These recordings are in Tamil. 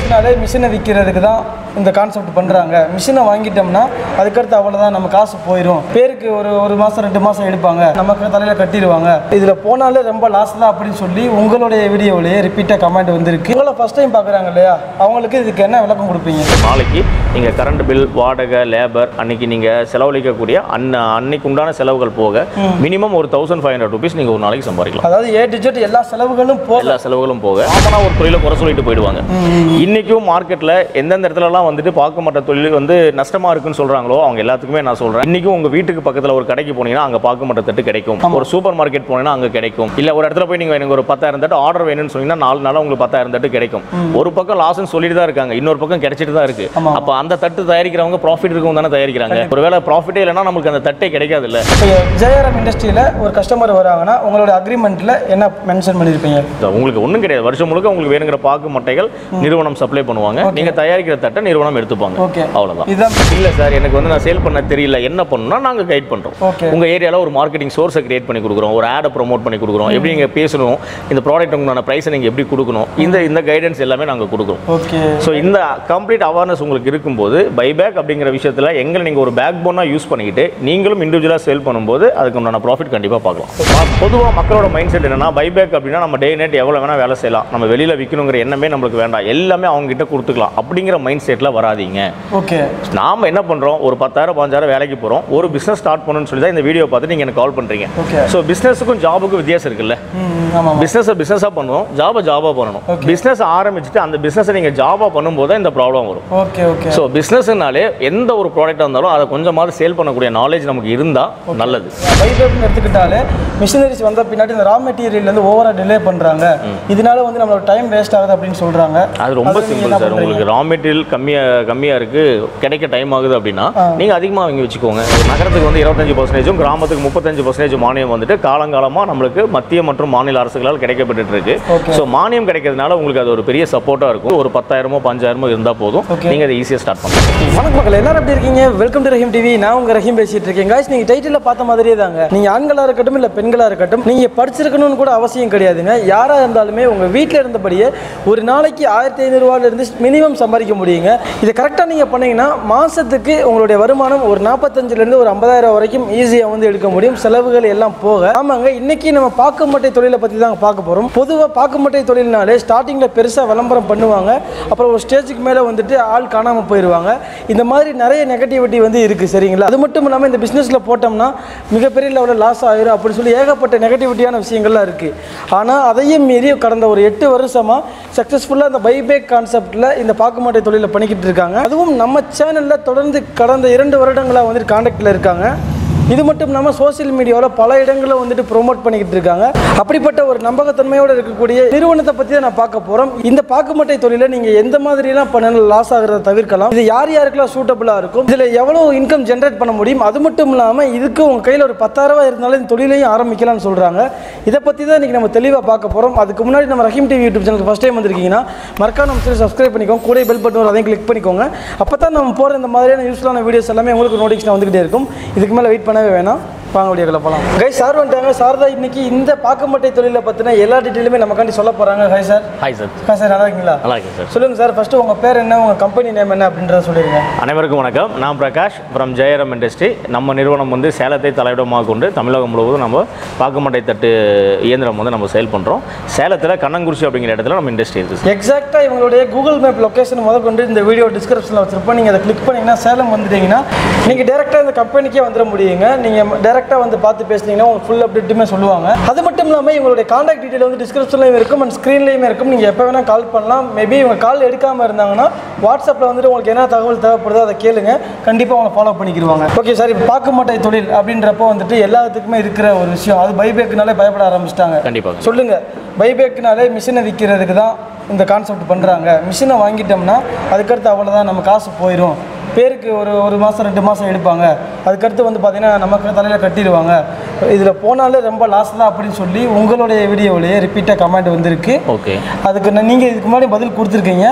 பைபேக்னாலே மிஷினை விற்கிறதுக்கு தான் இந்த கான்செப்ட் பண்ணுறாங்க மிஷினை வாங்கிட்டோம்னா அதுக்கடுத்து அவ்வளோதான் நம்ம காசு போயிடும் பேருக்கு ஒரு ஒரு மாதம் ரெண்டு மாதம் எடுப்பாங்க நமக்கு தலையில் கட்டிடுவாங்க இதில் போனாலே ரொம்ப லாஸ் தான் அப்படின்னு சொல்லி உங்களுடைய வீடியோவிலேயே ரிப்பீட்டாக கமெண்ட் வந்திருக்கு உங்களை ஃபஸ்ட் டைம் பார்க்குறாங்க இல்லையா அவங்களுக்கு இதுக்கு என்ன விளக்கம் கொடுப்பீங்க நாளைக்கு நீங்கள் கரண்ட் பில் வாடகை லேபர் அன்னைக்கு நீங்கள் செலவழிக்கக்கூடிய அன்ன அன்னைக்கு உண்டான செலவுகள் போக மினிமம் ஒரு தௌசண்ட் ஃபைவ் ஹண்ட்ரட் ருபீஸ் நீங்கள் ஒரு நாளைக்கு சம்பாதிக்கலாம் அதாவது ஏ டிஜிட் எல்லா செலவுகளும் போக எல்லா செலவுகளும் போக ஆனால் ஒரு தொழிலை குறை சொல்லிட்டு போயிடுவாங்க இன்னைக்கும் மார்க்கெட்டில் எந்தெந்த இடத்துலலாம் வந்துட்டு பார்க்க மாட்ட தொழில் வந்து நஷ்டமா இருக்குன்னு சொல்றாங்களோ அவங்க எல்லாத்துக்குமே நான் சொல்றேன் இன்னைக்கும் உங்க வீட்டுக்கு பக்கத்துல ஒரு கடைக்கு போனீங்கன்னா அங்க பார்க்க மாட்ட தட்டு கிடைக்கும் ஒரு சூப்பர் மார்க்கெட் போனீங்கன்னா அங்க கிடைக்கும் இல்ல ஒரு இடத்துல போய் நீங்க எனக்கு ஒரு பத்தாயிரம் தட்டு ஆர்டர் வேணும்னு சொன்னீங்கன்னா நாலு நாளா உங்களுக்கு பத்தாயிரம் தட்டு கிடைக்கும் ஒரு பக்கம் லாஸ்ன்னு சொல்லிட்டு தான் இருக்காங்க இன்னொரு பக்கம் கிடைச்சிட்டு தான் இருக்கு ஆமா. அப்ப அந்த தட்டு தயாரிக்கிறவங்க ப்ராஃபிட் இருக்கும் தானே தயாரிக்கிறாங்க ஒருவேளை ப்ராஃபிட்டே இல்லைன்னா நமக்கு அந்த தட்டே கிடைக்காது இல்ல இப்போ ஜெயராம் இண்டஸ்ட்ரியில் ஒரு கஸ்டமர் வராங்கன்னா உங்களோட அக்ரிமெண்ட்டில் என்ன மென்ஷன் பண்ணியிருப்பீங்க உங்களுக்கு ஒண்ணும் கிடையாது வருஷம் முழுக்க உங்களுக்கு வேணுங்கிற பாக்கு மட்டைகள் நிறுவனம் சப்ளை பண்ணுவாங்க நீங்க தயாரிக்கிற தட்டை நிறுவனம் எடுத்துப்பாங்க ஓகே அவ்வளவுதான் இதுதான் இல்ல சார் எனக்கு வந்து நான் சேல் பண்ண தெரியல என்ன பண்ணணும்னா நாங்க கைட் பண்றோம் ஓகே உங்க ஏரியால ஒரு மார்க்கெட்டிங் சோர்ஸை கிரியேட் பண்ணி கொடுக்குறோம் ஒரு ஆடை ப்ரோமோட் பண்ணி கொடுக்குறோம் எப்படி நீங்க பேசணும் இந்த ப்ராடக்ட் உங்களான ப்ரைஸை நீங்க எப்படி கொடுக்கணும் இந்த இந்த கைடன்ஸ் எல்லாமே நாங்க கொடுக்குறோம் ஓகே ஸோ இந்த கம்ப்ளீட் அவேர்னஸ் உங்களுக்கு இருக்கும்போது பைபேக் அப்படிங்கிற விஷயத்தில் எங்களை நீங்கள் ஒரு பேக் போனாக யூஸ் பண்ணிக்கிட்டு நீங்களும் இண்டிவிஜுவலாக சேல் பண்ணும்போது அதுக்கு உண்டான ப்ராஃபிட் கண்டிப்பாக பார்க்கலாம் பொதுவாக மக்களோட மைண்ட் செட் என்னன்னா பைபேக் அப்படின்னா நம்ம டே நைட் எவ்வளோ வேணால் வேலை செய்யலாம் நம்ம வெளியில் விற்கணுங்கிற எண்ணமே நம்மளுக்கு வேண்டாம் எல்லாமே அவங்க கிட்ட கொடுத்துக்கலாம் அப்படிங்கிற மைண்ட் செட்டில் வராதீங்க ஓகே நாம என்ன பண்ணுறோம் ஒரு பத்தாயிரம் பாஞ்சாயிரம் வேலைக்கு போகிறோம் ஒரு பிஸ்னஸ் ஸ்டார்ட் பண்ணணும்னு சொல்லி தான் இந்த வீடியோ பார்த்து நீங்கள் எனக்கு கால் பண்ணுறீங்க ஓகே ஸோ பிஸ்னஸுக்கும் ஜாபுக்கும் வித்தியாசம் இருக்குல்ல ம் ஆமாம் பிஸ்னஸை பிஸ்னஸாக பண்ணுவோம் ஜாபை ஜாபாக பண்ணணும் பிஸ்னஸ் ஆரம்பிச்சுட்டு அந்த பிஸ்னஸை நீங்கள் ஜாபாக பண்ணும்போது தான் இந்த ப்ராப்ளம் வரும் ஓகே ஓகே ஸோ பிஸ்னஸ்னாலே எந்த ஒரு ப்ராடக்டாக இருந்தாலும் அதை கொஞ்சமாவது சேல் பண்ணக்கூடிய நாலேஜ் நமக்கு இருந்தால் நல்லது பைபேப்னு எடுத்துக்கிட்டாலே மிஷினரிஸ் வந்த பின்னாடி இந்த ரா மெட்டீரியல் வந்து ஓவரா டிலே பண்றாங்க இதனால வந்து நம்மளோட டைம் வேஸ்ட் ஆகுது அப்படின்னு சொல்றாங்க அது ரொம்ப அது நீங்க சிம்பிள் என்ன சார் பண்றீங்க? உங்களுக்கு ரா மெட்டீரியல் கம்மியாக கம்மியாக இருக்குது கிடைக்க டைம் ஆகுது அப்படின்னா நீங்கள் அதிகமாக வாங்கி வச்சுக்கோங்க ஒரு நகரத்துக்கு வந்து இருபத்தஞ்சு பர்சன்டேஜும் கிராமத்துக்கு முப்பத்தஞ்சு பர்சன்டேஜ் மானியம் வந்துட்டு காலங்காலமாக நம்மளுக்கு மத்திய மற்றும் மாநில அரசுகளால் கிடைக்கப்பட்டு இருக்கு Okay. ஸோ மானியம் கிடைக்கிறதுனால உங்களுக்கு அது ஒரு பெரிய சப்போர்ட்டாக இருக்கும் ஒரு பத்தாயிரமோ பஞ்சாயிரமோ இருந்தால் போதும் Okay. நீங்கள் அதை ஈஸியாக ஸ்டார்ட் பண்ணலாம் வணக்கம் மக்கள் எல்லாரும் எப்படி இருக்கீங்க வெல்கம் டு ரஹீம் டிவி நான் உங்க ரஹீம் பேசிட்டு இருக்கேன் guys நீங்க டைட்டில் பார்த்த மாதிரியே தாங்க நீங்க ஆண்களா இருக்கட்டும் இல்ல பெண்களா இருக்கட்டும் நீங்க படிச்சிருக்கணும்னு கூட அவசியம் கிடையாதுங்க யாரா இருந்தாலுமே உங்க வீட்டில் இருந்தபடியே ஒரு நாளைக்கு ஆயிரத்தி ஐநூறுரூவால இருந்து மினிமம் சம்பாதிக்க முடியுங்க இதை கரெக்டாக நீங்க பண்ணீங்கன்னா மாசத்துக்கு உங்களுடைய வருமானம் ஒரு நாற்பத்தஞ்சுல இருந்து ஒரு ஐம்பதாயிரம் வரைக்கும் ஈஸியாக வந்து எடுக்க முடியும் செலவுகள் எல்லாம் போக ஆமாங்க இன்னைக்கு நம்ம பாக்குமட்டை தொழிலை பத்தி தான் பார்க்க போறோம் பொதுவாக பாக்குமட்டை தொழில்னாலே ஸ்டார்டிங்ல பெருசா விளம்பரம் பண்ணுவாங்க அப்புறம் ஒரு ஸ்டேஜுக்கு மேலே வந்துட்டு ஆள் காணாமல் போயிடுவாங்க இந்த மாதிரி நிறைய நெகட்டிவிட்டி வந்து இருக்குது சரிங்களா அது மட்டும் இல்லாமல் இந்த பிஸ்னஸில் போட்டோம்னா மிகப்பெரிய லெவலில் லாஸ் ஆயிரும் அப்படின்னு சொல்லி ஏகப்பட்ட நெகட்டிவிட்டியான விஷயங்கள்லாம் இருக்குது ஆனால் அதையும் மீறி கடந்த ஒரு எட்டு வருஷமாக சக்ஸஸ்ஃபுல்லாக இந்த பைபேக் கான்செப்டில் இந்த பாக்குமாட்டை தொழிலை பண்ணிக்கிட்டு இருக்காங்க அதுவும் நம்ம சேனலில் தொடர்ந்து கடந்த இரண்டு வருடங்களாக வந்துட்டு காண்டாக்டில் இருக்காங்க இது மட்டும் இல்லாமல் சோஷியல் மீடியாவில் பல இடங்களில் வந்துட்டு ப்ரோமோட் பண்ணிக்கிட்டு இருக்காங்க அப்படிப்பட்ட ஒரு நம்பகத்தன்மையோடு இருக்கக்கூடிய நிறுவனத்தை பற்றி தான் நான் பார்க்க போகிறோம் இந்த பாக்குமட்டை தொழிலை நீங்கள் எந்த மாதிரிலாம் பண்ணணும் லாஸ் ஆகிறத தவிர்க்கலாம் இது யார் யாருக்கெல்லாம் சூட்டபுளாக இருக்கும் இதில் எவ்வளோ இன்கம் ஜென்ரேட் பண்ண முடியும் அது மட்டும் இல்லாமல் இதுக்கு உங்கள் கையில் ஒரு பத்தாயிரம் ரூபாய் இருந்தாலும் இந்த தொழிலையும் ஆரம்பிக்கலாம்னு சொல்கிறாங்க இதை பற்றி தான் இன்றைக்கி நம்ம தெளிவாக பார்க்க போகிறோம் அதுக்கு முன்னாடி நம்ம ரஹீம் டிவி யூடியூப் சேனலுக்கு ஃபஸ்ட் டைம் வந்திருக்கீங்கன்னா மறக்காம நம்ம சேனல் சப்ஸ்கிரைப் பண்ணிக்கோங்க கூட பெல் பட்டன் வரும் அதையும் கிளிக் பண்ணிக்கோங்க அப்போ தான் நம்ம போகிற இந்த மாதிரியான யூஸ்ஃபுல்லான வீடியோஸ் எல்லாமே உங்களுக்கு நோட்டிஃபிகேஷன் வந்துகிட்டே இருக்கும் இதுக்கு மேலே வெயிட் பண்ணவே வேணாம் வாங்க வீடியோக்குள்ள போகலாம் கை சார் வந்துட்டாங்க சார் தான் இன்னைக்கு இந்த பாக்கமட்டை தொழிலை பற்றின எல்லா டீட்டெயிலுமே நமக்காண்டி சொல்ல போகிறாங்க hi sir hi sir hi sir நல்லா இருக்கீங்களா நல்லா இருக்கேன் சார் சொல்லுங்க சார் ஃபர்ஸ்ட் உங்க பேர் என்ன உங்க கம்பெனி நேம் என்ன அப்படின்றத சொல்லிடுங்க அனைவருக்கும் வணக்கம் நான் பிரகாஷ் ஃப்ரம் ஜெயரம் இண்டஸ்ட்ரி நம்ம நிறுவனம் வந்து சேலத்தை தலையிடமாக கொண்டு தமிழகம் முழுவதும் நம்ம பாக்குமட்டை தட்டு இயந்திரம் வந்து நம்ம சேல் பண்ணுறோம் சேலத்தில் கண்ணங்குறிச்சி அப்படிங்கிற இடத்துல நம்ம இண்டஸ்ட்ரி இருக்குது சார் எக்ஸாக்டாக இவங்களுடைய கூகுள் மேப் லொக்கேஷன் முத கொண்டு இந்த வீடியோ டிஸ்கிரிப்ஷனில் வச்சிருப்போம் நீங்கள் அதை கிளிக் பண்ணீங்கன்னா சேலம் வந்துட்டீங்கன்னா நீங்கள் டேரெக்டாக இந்த கம்பெனிக்கே வந்துட முடியுங்க நீங்கள் டேரெக்டாக வந்து பார்த்து பேசுனீங்கன்னா உங்களுக்கு ஃபுல் அப்டேட்டுமே சொல்லுவாங்க அது மட்டும் இல்லாமல் இவங்களுடைய காண்டாக்ட் டீட்டெயில் வந்து டிஸ்கிரிப்ஷன்லையும் இருக்கும் அண்ட் ஸ்க்ரீன்லேயுமே இருக்கும் நீங்கள் எப்போ வேணால் கால் பண்ணலாம் மேபி இவங்க கால் எடுக்காமல் இருந்தாங்கன்னா வாட்ஸ்அப்பில் வந்துட்டு உங்களுக்கு என்ன தகவல் தேவைப்படுதோ அதை கேளுங்க கண்டிப்பாக உங்களை ஃபாலோ பண்ணிக்கிடுவாங்க ஓகே சார் இப்போ பார்க்க மாட்டை தொழில் அப்படின்றப்போ வந்துட்டு எல்லாத்துக்குமே இருக்கிற ஒரு விஷயம் அது பைபேக்குனாலே பயப்பட ஆரம்பிச்சிட்டாங்க கண்டிப்பாக சொல்லுங்க பைபேக்குனாலே மிஷினை விற்கிறதுக்கு தான் இந்த கான்செப்ட் பண்ணுறாங்க மிஷினை வாங்கிட்டோம்னா அதுக்கடுத்து அவ்வளோதான் நம்ம காசு போயிடும் பேருக்கு ஒரு ஒரு மாதம் ரெண்டு மாதம் எடுப்பாங்க அதுக்கடுத்து வந்து பார்த்தீங்கன்னா நமக்கு தலையில் கட்டிடுவாங்க இதில் போனாலே ரொம்ப லாஸ் தான் அப்படின்னு சொல்லி உங்களுடைய வீடியோவிலேயே ரிப்பீட்டாக கமெண்ட் வந்திருக்கு ஓகே அதுக்கு நான் நீங்கள் இதுக்கு முன்னாடி பதில் கொடுத்துருக்கீங்க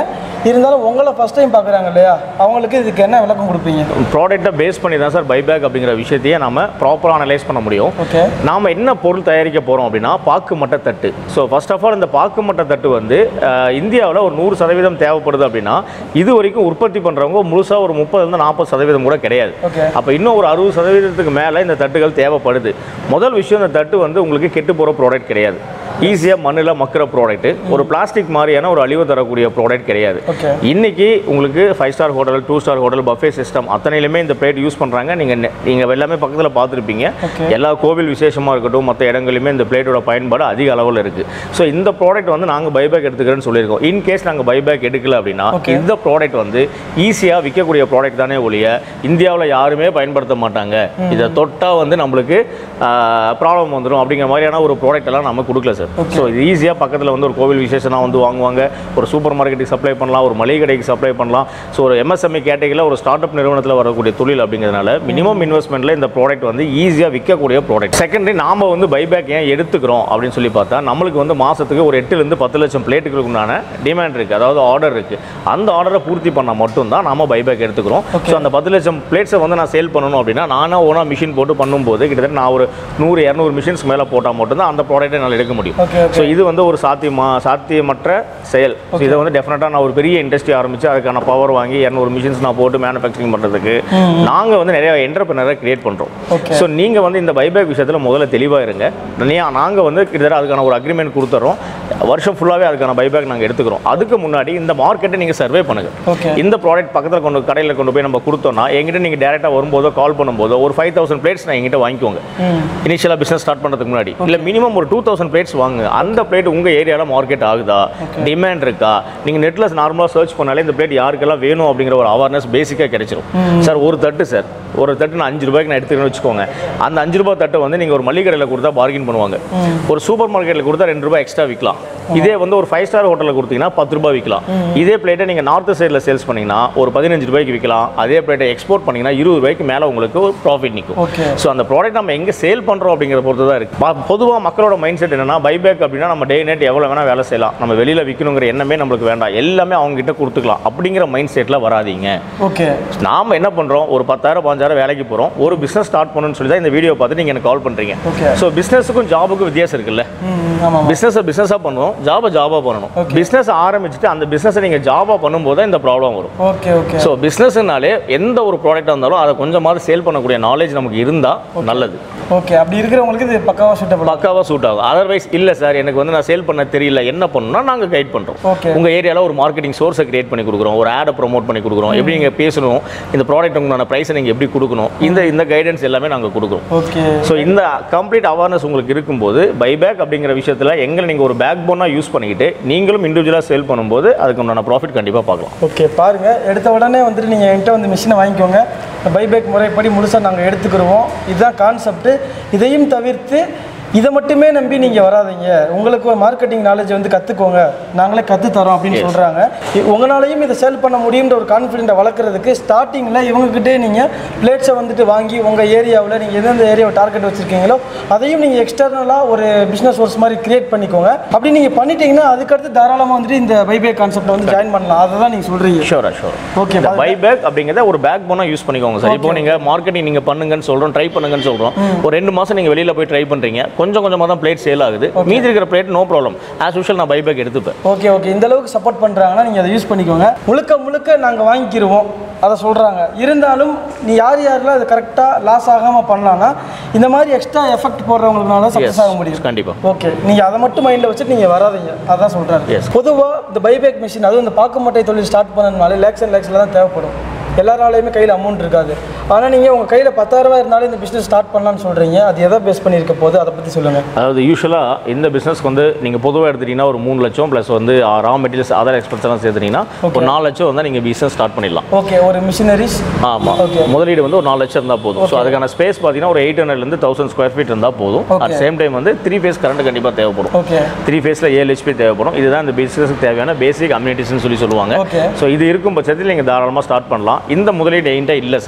இருந்தாலும் உங்களை ஃபர்ஸ்ட் டைம் பார்க்குறாங்க இல்லையா அவங்களுக்கு இதுக்கு என்ன விளக்கம் கொடுப்பீங்க ப்ராடக்ட்டை பேஸ் பண்ணி தான் சார் பைபேக் அப்படிங்கிற விஷயத்தையே நம்ம ப்ராப்பராக அனலைஸ் பண்ண முடியும் ஓகே நாம் என்ன பொருள் தயாரிக்க போகிறோம் அப்படின்னா பாக்கு மட்டை தட்டு ஸோ ஃபர்ஸ்ட் ஆஃப் ஆல் இந்த பாக்கு மட்டை தட்டு வந்து இந்தியாவில் ஒரு நூறு சதவீதம் தேவைப்படுது அப்படின்னா இது வரைக்கும் உற்பத்தி பண்ணுறவங்க முழுசாக ஒரு முப்பதுலேருந்து நாற்பது சதவீதம் கூட கிடையாது ஓகே அப்போ இன்னும் ஒரு அறுபது சதவீதத்துக்கு மேலே இந்த தட்டுகள் தேவைப்படுது முதல் விஷயம் இந்த தட்டு வந்து உங்களுக்கு கெட்டு போகிற ப்ராடக்ட் கிடையாது ஈஸியாக மண்ணில் மக்கிற ப்ராடக்ட் ஒரு பிளாஸ்டிக் மாதிரியான ஒரு அழிவு தரக்கூடிய ப்ராடக்ட் கிடையாது ஓகே இன்னைக்கு உங்களுக்கு five star hotel two star hotel buffet system அத்தனையிலுமே இந்த பிளேட் யூஸ் பண்ணுறாங்க நீங்கள் நீங்கள் எல்லாமே பக்கத்தில் பார்த்துருப்பீங்க Okay. எல்லா கோவில் விசேஷமாக இருக்கட்டும் மற்ற இடங்களிலுமே இந்த பிளேட்டோட பயன்பாடு அதிக அளவில் இருக்குது ஸோ இந்த ப்ராடக்ட் வந்து நாங்கள் பைபேக் எடுத்துக்கிறேன்னு சொல்லியிருக்கோம் இன் கேஸ் நாங்கள் பைபேக் எடுக்கல அப்படின்னா Okay. இந்த ப்ராடக்ட் வந்து ஈஸியாக விற்கக்கூடிய ப்ராடக்ட் தானே ஒழிய இந்தியாவில் யாருமே பயன்படுத்த மாட்டாங்க இதை தொட்டால் வந்து நம்மளுக்கு ப்ராப்ளம் வந்துடும் அப்படிங்கிற மாதிரியான ஒரு ப்ராடக்ட் எல்லாம் நம்ம கொடுக்கல சார் ஸோ இது ஈஸியாக பக்கத்தில் வந்து ஒரு கோவில் விசேஷம்னா வந்து வாங்குவாங்க ஒரு சூப்பர் மார்க்கெட்டுக்கு சப்ளை பண்ணலாம் ஒரு மளிகை கடைக்கு சப்ளை பண்ணலாம் ஸோ ஒரு எம்எஸ்எம்இ கேட்டகரியில் ஒரு ஸ்டார்ட் அப் நிறுவனத்தில் வரக்கூடிய தொழில் அப்படிங்கிறதுனால மினிமம் இன்வெஸ்ட்மெண்ட்டில் இந்த ப்ராடக்ட் வந்து ஈஸியாக விற்கக்கூடிய ப்ராடக்ட் செகண்டரி நாம வந்து பைபேக் ஏன் எடுத்துக்கிறோம் அப்படின்னு சொல்லி பார்த்தா நம்மளுக்கு வந்து மாதத்துக்கு ஒரு எட்டுலேருந்து பத்து லட்சம் பிளேட்டுகளுக்கு உண்டான டிமாண்ட் இருக்குது அதாவது ஆர்டர் இருக்குது அந்த ஆர்டரை பூர்த்தி பண்ணால் மட்டும்தான் நாம பைபேக் எடுத்துக்கிறோம் ஸோ அந்த பத்து லட்சம் பிளேட்ஸை வந்து நான் சேல் பண்ணணும் அப்படின்னா நானாக ஓனா மிஷின் போட்டு பண்ணும்போது கிட்டத்தட்ட நான் ஒரு நூறு இரநூறு மிஷின்ஸ் மேலே போட்டால் மட்டும்தான் அந்த ப்ராடக்ட்டை என்னால் எடுக்க முடியும் ஓகே ஸோ இது வந்து ஒரு சாத்தியமா சாத்தியமற்ற செயல் ஸோ இதை வந்து டெஃபினட்டாக நான் ஒரு பெரிய இண்டஸ்ட்ரி ஆரம்பித்து அதுக்கான பவர் வாங்கி இரநூறு மிஷின்ஸ் நான் போட்டு மேனுஃபேக்சரிங் பண்ணுறதுக்கு நாங்கள் வந்து நிறைய என்டர்பிரினரை கிரியேட் பண்ணுறோம் Okay. ஸோ நீங்கள் வந்து இந்த பைபேக் விஷயத்தில் முதல்ல தெளிவாக இருங்க நாங்கள் வந்து கிட்டத்தட்ட அதுக்கான ஒரு அக்ரிமெண்ட் கொடுத்துறோம் வருஷம் ஃபுல்லாகவே அதுக்கான பைபேக் நாங்கள் எடுத்துக்கிறோம் அதுக்கு முன்னாடி இந்த மார்க்கெட்டை நீங்கள் சர்வே பண்ணுங்கள் ஓகே இந்த ப்ராடக்ட் பக்கத்தில் கொண்டு கடையில் கொண்டு போய் நம்ம கொடுத்தோம்னா எங்கிட்ட நீங்கள் டேரெக்டாக வரும்போதோ கால் பண்ணும்போதோ ஒரு ஃபைவ் தௌசண்ட் பிளேட்ஸ் நான் எங்கிட்ட வாங்கிக்கோங்க இனிஷியலாக பிஸ்னஸ் ஸ்டார்ட் பண்ணுறதுக்கு முன்னாடி இல்லை மினிமம் ஒரு டூ தௌசண்ட் பிளேட்ஸ் வாங்குங்க அந்த பிளேட் உங்கள் ஏரியாவில் மார்க்கெட் ஆகுதா டிமாண்ட் இருக்கா நீங்கள் நெட்டில் நார்மலாக சர்ச் பண்ணாலே இந்த பிளேட் யாருக்கெல்லாம் வேணும் அப்படிங்கிற ஒரு அவேர்னஸ் பேசிக்காக கிடைச்சிரும் சார் ஒரு தட்டு சார் ஒரு தட்டு நான் அஞ்சு ரூபாய்க்கு நான் எடுத்துக்கிறேன்னு வச்சுக்கோங்க அந்த அஞ்சு ரூபாய் தட்டை வந்து நீங்கள் ஒரு மளிகை கடையில் கொடுத்தா பார்கின் பண்ணுவாங்க ஒரு சூப்பர் மார்க்கெட்டில் கொடுத்தா ரெண்டு ரூபாய் எக்ஸ்ட்ரா விற்கலாம் இதே வந்து ஒரு ஃபைவ் ஸ்டார் ஹோட்டலில் கொடுத்தீங்கன்னா பத்து ரூபாய் விற்கலாம் இதே பிளேட்டை நீங்கள் நார்த் சைடில் சேல்ஸ் பண்ணீங்கன்னா ஒரு பதினஞ்சு ரூபாய்க்கு விற்கலாம் அதே பிளேட்டை எக்ஸ்போர்ட் பண்ணீங்கன்னா இருபது ரூபாய்க்கு மேலே உங்களுக்கு ஒரு ப்ராஃபிட் நிற்கும் ஓகே ஸோ அந்த ப்ராடக்ட் நம்ம எங்கே சேல் பண்ணுறோம் அப்படிங்கிற பொறுத்து தான் இருக்குது பொதுவாக மக்களோட மைண்ட் செட் என்னன்னா பைபேக் அப்படின்னா நம்ம டே நைட் எவ்வளோ வேணால் வேலை செய்யலாம் நம்ம வெளியில் விற்கணுங்கிற எண்ணமே நம்மளுக்கு வேண்டாம் எல்லாமே அவங்க கிட்ட கொடுத்துக்கலாம் அப்படிங்கிற மைண்ட் செட்டில் வராதீங்க ஓகே நாம என்ன பண்ணுறோம் ஒரு பத்தாயிரம் பாஞ்சாயிரம் வேலைக்கு போகிறோம் ஒரு பிஸ்னஸ் ஸ்டார்ட் பண்ணணும்னு சொல்லி தான் இந்த வீடியோ பார்த்து நீங்கள் எனக்கு கால் பண்ணுறீங்க ஓகே ஸோ பிஸ்னஸுக்கும் ஜாபுக்கும் வித்தியாசம் இருக்குல்ல ம் ஆமாம் பிஸ்னஸை பிஸ்னஸாக பண்ணுவோம் ஜாபை ஜாபாக பண்ணணும் பிஸ்னஸ் ஆரம்பிச்சுட்டு அந்த பிஸ்னஸை நீங்கள் ஜாபாக பண்ணும்போது தான் இந்த ப்ராப்ளம் வரும் ஓகே ஓகே ஸோ பிஸ்னஸ்னாலே எந்த ஒரு ப்ராடக்டாக இருந்தாலும் அதை கொஞ்சமாவது சேல் பண்ணக்கூடிய நாலேஜ் நமக்கு இருந்தால் நல்லது ஓகே அப்படி இருக்கிறவங்களுக்கு இது பக்காவாக சூட்டபிள் பக்காவாக சூட் ஆகும் அதர்வைஸ் இல்லை சார் எனக்கு வந்து நான் சேல் பண்ண தெரியல என்ன பண்ணணும்னா நாங்கள் கைட் பண்ணுறோம் ஓகே உங்கள் ஏரியாவில் ஒரு மார்க்கெட்டிங் சோர்ஸை கிரியேட் பண்ணி கொடுக்குறோம் ஒரு ஆடை ப்ரோமோட் பண்ணி கொடுக்குறோம் எப்படி நீங்கள் பேசணும் இந்த ப்ராடக்ட் உங்களான ப்ரைஸை நீங்கள் எப்படி கொடுக்கணும் இந்த இந்த கைடன்ஸ் எல்லாமே நாங்கள் கொடுக்குறோம் ஓகே ஸோ இந்த கம்ப்ளீட் அவேர்னஸ் உங்களுக்கு இருக்கும்போது பைபேக் அப்படிங்கிற விஷயத்தில் எங்களை நீங்கள் ஒரு பேக் போனாக யூஸ் பண்ணிக்கிட்டு நீங்களும் இண்டிவிஜுவலாக சேல் பண்ணும்போது அதுக்கு உண்டான ப்ராஃபிட் கண்டிப்பாக பார்க்கலாம் ஓகே பாருங்க எடுத்த உடனே வந்துட்டு நீங்கள் என்கிட்ட வந்து மிஷினை வாங்கிக்கோங்க பைபேக் முறைப்படி முழுசாக நாங்கள் எடுத்துக்கிடுவோம் இதுதான் கான்செப்ட் இதையும் தவிர்த்து இதை மட்டுமே நம்பி நீங்கள் வராதீங்க உங்களுக்கு மார்க்கெட்டிங் நாலேஜ் வந்து கற்றுக்கோங்க நாங்களே கற்று தரோம் அப்படின்னு சொல்கிறாங்க உங்களாலையும் இதை சேல் பண்ண முடியுன்ற ஒரு கான்ஃபிடென்ட்டை வளர்க்குறதுக்கு ஸ்டார்டிங்கில் இவங்ககிட்டே நீங்கள் பிளேட்ஸை வந்துட்டு வாங்கி உங்கள் ஏரியாவில் நீங்கள் எந்தெந்த ஏரியாவை டார்கெட் வச்சுருக்கீங்களோ அதையும் நீங்கள் எக்ஸ்டர்னலாக ஒரு பிஸ்னஸ் சோர்ஸ் மாதிரி கிரியேட் பண்ணிக்கோங்க அப்படி நீங்கள் பண்ணிட்டீங்கன்னா அதுக்கடுத்து தாராளமாக வந்துட்டு இந்த பைபேக் கான்செப்டை வந்து ஜாயின் பண்ணலாம் அதை தான் நீங்கள் சொல்கிறீங்க ஷோரா ஷோர் ஓகே இந்த பைபேக் அப்படிங்கிறத ஒரு பேக் போனாக யூஸ் பண்ணிக்கோங்க சார் இப்போ நீங்கள் மார்க்கெட்டிங் நீங்கள் பண்ணுங்கன்னு சொல்கிறோம் ட்ரை பண்ணுங்கன்னு சொல்கிறோம் ஒரு ரெண்டு மாதம் நீங்கள் வெளியில் போய் ட்ரை பண்ணுறீங்க கொஞ்சம் கொஞ்சமாக தான் பிளேட் சேல் ஆகுது மீதி இருக்கிற plate no problem as usual நான் பைபேக் எடுத்துப்பேன் ஓகே ஓகே இந்த அளவுக்கு சப்போர்ட் பண்ணுறாங்கன்னா நீங்கள் அதை யூஸ் பண்ணிக்கோங்க முழுக்க முழுக்க நாங்கள் வாங்கிக்கிருவோம் அதை சொல்கிறாங்க இருந்தாலும் நீ யார் யாரெல்லாம் அதை கரெக்டாக லாஸ் ஆகாமல் பண்ணலான்னா இந்த மாதிரி எக்ஸ்ட்ரா எஃபெக்ட் போடுறவங்களுக்குனால சக்ஸஸ் ஆக முடியும் கண்டிப்பாக ஓகே நீங்கள் அதை மட்டும் மைண்டில் வச்சுட்டு நீங்கள் வராதீங்க அதான் சொல்கிறாரு Yes. பொதுவாக இந்த பைபேக் மிஷின் அதுவும் இந்த பாக்கு மட்டை தொழில் ஸ்டார்ட் பண்ணனாலே லேக்ஸ் அண்ட் லேக்ஸில் தான் தேவைப்படும் எல்லாராலையுமே கையில் அமௌண்ட் இருக்காது ஆனால் நீங்கள் உங்கள் கையில் பத்தாயிரரூபா இருந்தாலும் இந்த பிஸ்னஸ் ஸ்டார்ட் பண்ணலாம்னு சொல்கிறீங்க அது எதை பேஸ் பண்ணியிருக்க போது அதை பற்றி சொல்லுங்கள் அதாவது யூஸ்வலாக இந்த பிஸ்னஸ்க்கு வந்து நீங்கள் பொதுவாக எடுத்துட்டீங்கன்னா ஒரு மூணு லட்சம் ப்ளஸ் வந்து ரா மெட்டீரியல்ஸ் அதர் எக்ஸ்பென்ஸ் எல்லாம் சேர்த்துட்டீங்கன்னா ஒரு நாலு லட்சம் வந்தால் நீங்கள் பிஸ்னஸ் ஸ்டார்ட் பண்ணிடலாம் ஓகே ஒரு மிஷினரிஸ் ஆமாம் Okay. முதலீடு வந்து ஒரு நாலு லட்சம் இருந்தால் போதும் ஸோ அதுக்கான ஸ்பேஸ் பார்த்தீங்கன்னா ஒரு எயிட் ஹண்ட்ரட்லேருந்து தௌசண்ட் ஸ்கொயர் ஃபீட் இருந்தால் போதும் Okay. அட் சேம் டைம் வந்து த்ரீ ஃபேஸ் கரண்ட் கண்டிப்பாக தேவைப்படும் ஓகே த்ரீ ஃபேஸில் ஏழு ஹெச்பி தேவைப்படும் இதுதான் இந்த பிஸ்னஸுக்கு தேவையான பேசிக் அம்யூனிட்டிஸ்னு சொல்லி சொல்லுவாங்க Okay. ஸோ இது இருக்கும் பட்சத்தில் நீங்கள் தாராளமாக ஸ்டார்ட் பண்ணலாம் இந்த முதலீடு என்கிட்ட இல்லை சார் Okay.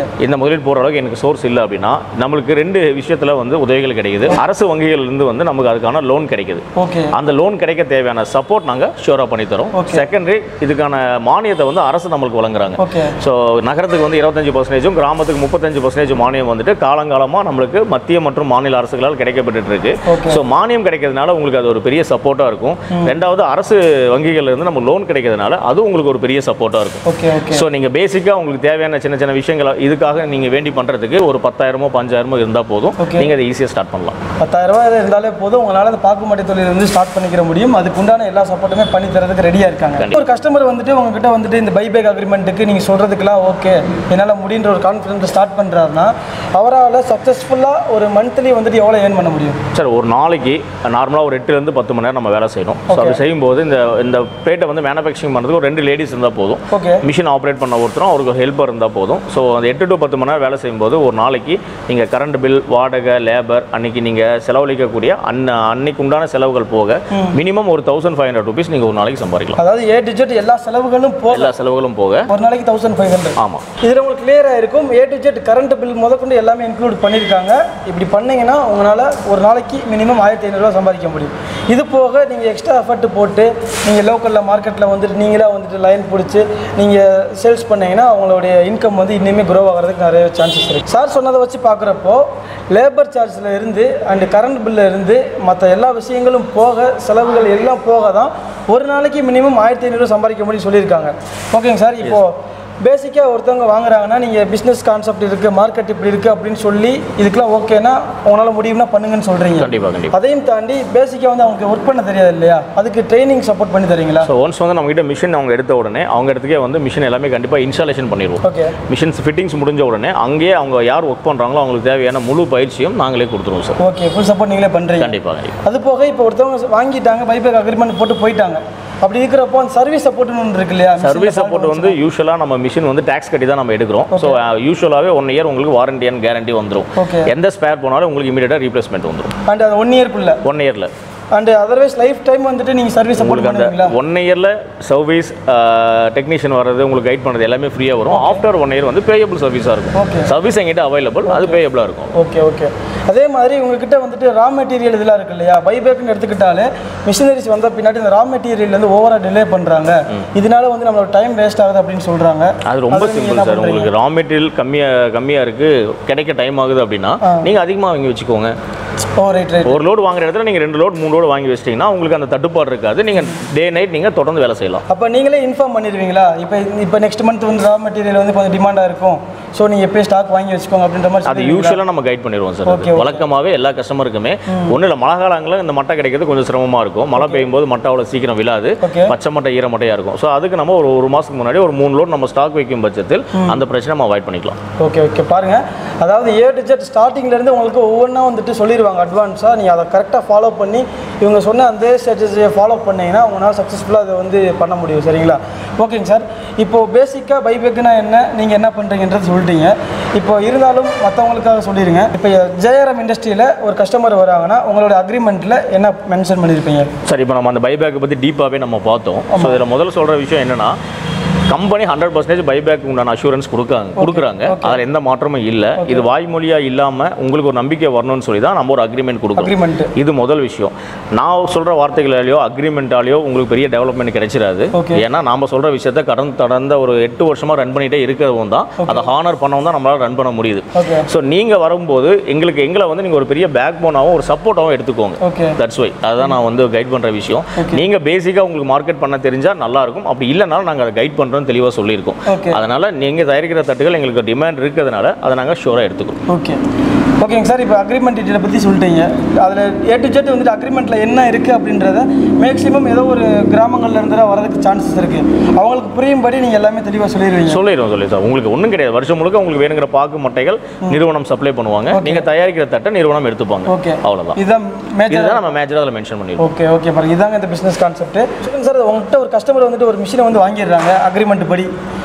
இந்த முதலீடு போகிற அளவுக்கு எனக்கு சோர்ஸ் இல்லை அப்படின்னா நம்மளுக்கு ரெண்டு விஷயத்தில் வந்து உதவிகள் கிடைக்குது அரசு வங்கிகள்லேருந்து வந்து நமக்கு அதுக்கான லோன் கிடைக்குது ஓகே அந்த லோன் கிடைக்க தேவையான சப்போர்ட் நாங்கள் ஷூராக பண்ணி தரோம் Okay. செகண்டரி இதுக்கான மானியத்தை வந்து அரசு நம்மளுக்கு வழங்குறாங்க ஓகே ஸோ நகரத்துக்கு வந்து இருபத்தஞ்சு பர்சன்டேஜும் கிராமத்துக்கு முப்பத்தஞ்சு பர்சன்டேஜ் மானியம் வந்துட்டு காலங்காலமாக நம்மளுக்கு மத்திய மற்றும் மாநில அரசுகளால் கிடைக்கப்பட்டு இருக்கு Okay. ஸோ மானியம் கிடைக்கிறதுனால உங்களுக்கு அது ஒரு பெரிய சப்போர்ட்டாக இருக்கும் ரெண்டாவது அரசு வங்கிகள்ல இருந்து நம்ம லோன் கிடைக்கிறதுனால அது உங்களுக்கு ஒரு பெரிய சப்போர்ட்டாக இருக்கும் ஓகே ஓகே ஸோ நீங்கள் பேசிக்காக உங்களுக்கு தேவையான சின்ன சின்ன விஷயங்களை இதுக்காக நீங்கள் வேண்டி பண்ணுறதுக்கு ஒரு பத்தாயிரமோ பஞ்சாயிரமோ இருந்தால் போதும் Okay. நீங்கள் அதை ஈஸியாக ஸ்டார்ட் பண்ணலாம் பத்தாயிரம் ரூபாய் இருந்தாலே போதும் உங்களால் அந்த பாக்கு மாட்டி தொழில் வந்து ஸ்டார்ட் பண்ணிக்கிற முடியும் அதுக்கு உண்டான எல்லா சப்போர்ட்டுமே பண்ணி தரதுக்கு ரெடியாக இருக்காங்க கண்டிப்பா. ஒரு கஸ்டமர் வந்துட்டு உங்ககிட்ட வந்துட்டு இந்த பைபேக் அக்ரிமெண்ட்டுக்கு நீங்கள் சொல்கிறதுக்குலாம் ஓகே என்னால் முடின்ற ஒரு கான்ஃபிடென்ட் ஸ்டார்ட் பண்ணுறாருன்னா அவரால் சக்ஸஸ்ஃபுல்லாக ஒரு மந்த்லி வந்துட்டு எவ்வளோ ஏர்ன் பண்ண முடியும் சார் ஒரு நாளைக்கு நார்மலாக ஒரு எட்டுலேருந்து பத்து மணி நேரம் நம்ம வேலை செய்யணும் ஸோ அப்படி செய்யும்போது இந்த இந்த பிளேட்டை வந்து மேனுஃபேக்சரிங் பண்ணுறதுக்கு ஒரு ரெண்டு லேடிஸ் இருந்தால் போதும் ஓகே மிஷின் ஆப்ரேட் பண்ண ஒருத்தரும் அவருக்கு ஹெல்ப்பர் இருந்தால் போதும் ஸோ அந்த எட்டு டு பத்து மணி நேரம் வேலை செய்யும்போது ஒரு நாளைக்கு நீங்கள் கரண்ட் பில் வாடகை லேபர் அன்னைக்கு நீங்கள் செலவழிக்கக்கூடிய அன்ன அன்னைக்கு உண்டான செலவுகள் போக மினிமம் ஒரு தௌசண்ட் ஃபைவ் ஹண்ட்ரட் ருபீஸ் நீங்கள் ஒரு நாளைக்கு சம்பாதிக்கலாம் அதாவது ஏ டிஜிட் எல்லா செலவுகளும் போ எல்லா செலவுகளும் போக ஒரு நாளைக்கு தௌசண்ட் ஃபைவ் ஹண்ட்ரட் ஆமாம் இதில் உங்களுக்கு கிளியராக இருக்கும் A to Z current bill முதற்கொண்டு எல்லாமே இன்க்ளூட் பண்ணியிருக்காங்க இப்படி பண்ணீங்கன்னா உங்களால் ஒரு நாளைக்கு மினிமம் ஆயிரத்தி ஐநூறுரூவா சம்பாதிக்க முடியும் இது போக நீங்கள் எக்ஸ்ட்ரா எஃபர்ட் போட்டு நீங்கள் லோக்கலில் மார்க்கெட்டில் வந்துட்டு நீங்களே வந்துட்டு லைன் பிடிச்சி நீங்கள் சேல்ஸ் பண்ணீங்கன்னா உங்களுடைய இன்கம் வந்து இன்னுமே க்ரோ ஆகிறதுக்கு நிறைய சான்சஸ் இருக்குது சார் சொன்னதை வச்சு பார்க்குறப்போ லேபர் சார்ஜில் இருந்து அண்டு கரண்ட் பில்ல இருந்து மற்ற எல்லா விஷயங்களும் போக செலவுகள் எல்லாம் போக தான் ஒரு நாளைக்கு மினிமம் ஆயிரத்தி ஐநூறுரூவா சம்பாதிக்க முடியும் சொல்லியிருக்காங்க ஓகேங்க சார் இப்போது பேசிக்காக ஒருத்தவங்க வாங்குறாங்கன்னா நீங்கள் பிஸ்னஸ் கான்செப்ட் இருக்குது மார்க்கெட் இப்படி இருக்குது அப்படின்னு சொல்லி இதுக்கெல்லாம் ஓகேனா உங்களால் முடியும்னா பண்ணுங்கன்னு சொல்கிறீங்க கண்டிப்பாக கண்டிப்பாக அதையும் தாண்டி பேசிக்காக வந்து அவங்களுக்கு ஒர்க் பண்ண தெரியாது இல்லையா அதுக்கு ட்ரைனிங் சப்போர்ட் பண்ணி தரீங்களா ஸோ ஒன்ஸ் வந்து நம்மகிட்ட மிஷின் அவங்க எடுத்த உடனே அவங்க இடத்துக்கே வந்து மிஷின் எல்லாமே கண்டிப்பாக இன்ஸ்டாலேஷன் பண்ணிடுவோம் ஓகே மிஷின்ஸ் ஃபிட்டிங்ஸ் முடிஞ்ச உடனே அங்கேயே அவங்க யார் ஒர்க் பண்ணுறாங்களோ அவங்களுக்கு தேவையான முழு பயிற்சியும் நாங்களே கொடுத்துருவோம் சார் ஓகே ஃபுல் சப்போர்ட் நீங்களே பண்ணுறீங்க கண்டிப்பாக கண்டிப்பாக அது போக இப்போ ஒருத்தவங்க வாங்கிட்டாங்க பைபேக் அக்ரிமெண்ட் போட்டு போயிட்டாங்க அப்படி இருக்கிறப்போ அந்த சர்வீஸ் சப்போர்ட்னு ஒன்று இருக்கு இல்லையா சர்வீஸ் சப்போர்ட் வந்து யூஸ்வலாக நம்ம மிஷின் வந்து டேக்ஸ் கட்டி தான் நம்ம எடுக்கிறோம் ஸோ யூஸ்வலாகவே ஒன் இயர் உங்களுக்கு வாரண்டி அண்ட் கேரண்டி வந்துடும் ஓகே எந்த ஸ்பேர் போனாலும் உங்களுக்கு இமீடியட்டாக ரீப்ளேஸ்மெண்ட் வந்துடும் அண்ட் அது ஒன் இயர்க்குள்ள ஒன் இயரில் அண்ட் அதர்வைஸ் லைஃப் டைம் வந்துட்டு நீங்கள் சர்வீஸ் சப்போர்ட் உங்களுக்கு அந்த பண்ணுவீங்களா ஒன் இயரில் சர்வீஸ் டெக்னீஷியன் வர்றது உங்களுக்கு கைட் பண்ணுறது எல்லாமே ஃப்ரீயாக வரும் ஆஃப்டர் ஒன் இயர் வந்து பேயபிள் சர்வீஸாக Okay. இருக்கும் சர்வீஸ் எங்கிட்ட அவைலபிள் அது பேயபிளாக இருக்கும் ஓகே ஓகே அதே மாதிரி உங்ககிட்ட வந்துட்டு ரா மெட்டீரியல் இதெல்லாம் இருக்கு இல்லையா பைபேக்னு எடுத்துக்கிட்டாலே மிஷினரிஸ் வந்த பின்னாடி இந்த ரா மெட்டீரியல் வந்து ஓவரா டிலே பண்றாங்க இதனால வந்து நம்மளோட டைம் வேஸ்ட் ஆகுது அப்படின்னு சொல்றாங்க அது ரொம்ப அதை நீங்க சிம்பிள் என்ன சார் பண்றீங்க? உங்களுக்கு ரா மெட்டீரியல் கம்மியாக கம்மியாக இருக்குது கிடைக்க டைம் ஆகுது அப்படின்னா நீங்கள் அதிகமாக வாங்கி வச்சுக்கோங்க ஓ ரைட் ரைட் ஒரு லோடு வாங்குற இடத்துல நீங்கள் ரெண்டு லோடு மூணு லோடு வாங்கி வச்சிட்டிங்கன்னா உங்களுக்கு அந்த தட்டுப்பாடு இருக்காது நீங்கள் டே நைட் நீங்கள் தொடர்ந்து வேலை செய்யலாம் அப்போ நீங்களே இன்ஃபார்ம் பண்ணிடுவீங்களா இப்போ இப்போ நெக்ஸ்ட் மந்த் வந்து ரா மெட்டீரியல் வந்து கொஞ்சம் டிமாண்டாக இருக்கும் ஸோ நீங்கள் எப்போயே ஸ்டாக் வாங்கி வச்சுக்கோங்க அப்படின்ற மாதிரி அது சொல்லுவீங்களா? யூஸ்வலாக நம்ம கைட் பண்ணிடுவோம் சார் Okay, okay. வழக்கமாகவே எல்லா கஸ்டமருக்குமே ஒன்றும் இல்லை மழை காலங்களில் இந்த மட்டை கிடைக்கிறது கொஞ்சம் சிரமமாக இருக்கும் மழை பெய்யும் போது மட்டை அவ்வளோ சீக்கிரம் விழாது Okay. பச்சை மட்டை ஈர மட்டையாக இருக்கும் ஸோ அதுக்கு நம்ம ஒரு ஒரு மாதத்துக்கு முன்னாடி ஒரு மூணு லோட் நம்ம ஸ்டாக் வைக்கும் பட்சத்தில் அந்த பிரச்சனை நம்ம அவாய்ட் பண்ணிக்கலாம் ஓகே ஓகே பாருங்க அதாவது ஏ டு ஜெட் ஸ்டார்டிங்லேருந்து உங்களுக்கு ஒவ்வொன்றா வந்துட்டு சொல்லிடுவாங்க அட்வான்ஸாக நீங்கள் அதை கரெக்டாக ஃபாலோ பண்ணி இவங்க சொன்ன அந்த ஸ்ட்ராட்டஜியை ஃபாலோ பண்ணீங்கன்னா உங்களால் சக்ஸஸ்ஃபுல்லாக அதை வந்து பண்ண முடியும் சரிங்களா ஓகேங்க சார் இப்போது பேசிக்காக பைபேக்குனா என்ன நீங்கள் என்ன பண்ணுறீங்கன்றது சொல்லிட்டீங்க இப்போ இருந்தாலும் மற்றவங்களுக்காக சொல்லிடுங்க இப்போ ஜெயராம் இண்டஸ்ட்ரியில் ஒரு கஸ்டமர் வராங்கன்னா உங்களோட அக்ரிமெண்ட்டில் என்ன மென்ஷன் பண்ணியிருப்பீங்க சரி இப்போ நம்ம அந்த பைபேக்கை பற்றி டீப்பாகவே நம்ம பார்த்தோம் ஸோ இதில் முதல்ல சொல்கிற விஷயம் என்னன்னா கம்பெனி ஹண்ட்ரட் பர்சன்டேஜ் பைபேக் உண்டான அஷூரன்ஸ் கொடுக்காங்க கொடுக்குறாங்க அதில் எந்த மாற்றமும் இல்லை இது வாய்மொழியாக இல்லாமல் உங்களுக்கு ஒரு நம்பிக்கை வரணும்னு சொல்லி தான் நம்ம ஒரு அக்ரிமெண்ட் கொடுக்குறோம் அக்ரிமெண்ட்டு இது முதல் விஷயம் நான் சொல்கிற வார்த்தைகளாலேயோ அக்ரிமெண்ட்டாலேயோ உங்களுக்கு பெரிய டெவலப்மெண்ட் கிடைச்சிடாது Okay. ஏன்னா நாம சொல்கிற விஷயத்த கடந்து கடந்த ஒரு எட்டு வருஷமாக ரன் பண்ணிகிட்டே இருக்கிறவங்க தான் அதை ஹானர் பண்ணவும் தான் நம்மளால் ரன் பண்ண முடியுது ஓகே ஸோ நீங்கள் வரும்போது எங்களுக்கு எங்களை வந்து நீங்கள் ஒரு பெரிய பேக் போனாவும் ஒரு சப்போர்ட்டாகவும் எடுத்துக்கோங்க ஓகே தட்ஸ் வை அதுதான் நான் வந்து கைட் பண்ணுற விஷயம் நீங்கள் பேசிக்காக உங்களுக்கு மார்க்கெட் பண்ண தெரிஞ்சால் நல்லாயிருக்கும் அப்படி இல்லைனாலும் நாங்கள் அதை கைட் பண்ணுறோம்னு தெளிவாக சொல்லியிருக்கோம் ஓகே அதனால் நீங்கள் தயாரிக்கிற தட்டுகள் எங்களுக்கு டிமாண்ட் இருக்கிறதுனால அதை நாங்கள் ஷூராக எடுத்துக்கிறோம் ஓகே ஓகேங்க சார் இப்போ அக்ரிமெண்ட் டீட்டெயிலை பற்றி சொல்லிட்டீங்க அதில் ஏ டு ஜெட் வந்துட்டு அக்ரிமெண்ட்டில் என்ன இருக்குது அப்படின்றத மேக்ஸிமம் ஏதோ ஒரு கிராமங்கள்ல இருந்து தான் வரதுக்கு சான்சஸ் இருக்குது அவங்களுக்கு புரியும்படி நீங்கள் எல்லாமே தெளிவாக சொல்லிடுவீங்க சொல்லிடுவோம் சொல்லி சார் உங்களுக்கு ஒன்றும் கிடையாது வருஷம் முழுக்க உங்களுக்கு வேணுங்கிற பாக்கு மட்டைகள் நிறுவனம் சப்ளை பண்ணுவாங்க நீங்கள் தயாரிக்கிற தட்டை நிறுவனம் எடுத்துப்பாங்க ஓகே அவ்வளோதான் இதுதான் மேஜர் இதுதான் நம்ம மேஜராக அதில் மென்ஷன் பண்ணிடுவோம் ஓகே ஓகே பாருங்க இதாங்க இந்த பிஸ்னஸ் கான்செப்ட் சார் உங்கள்கிட்ட ஒரு கஸ்டமர் வந்துட்டு ஒரு மிஷினை வந்து வாங்கிடுறாங்க அக்ரிமெண்ட் படி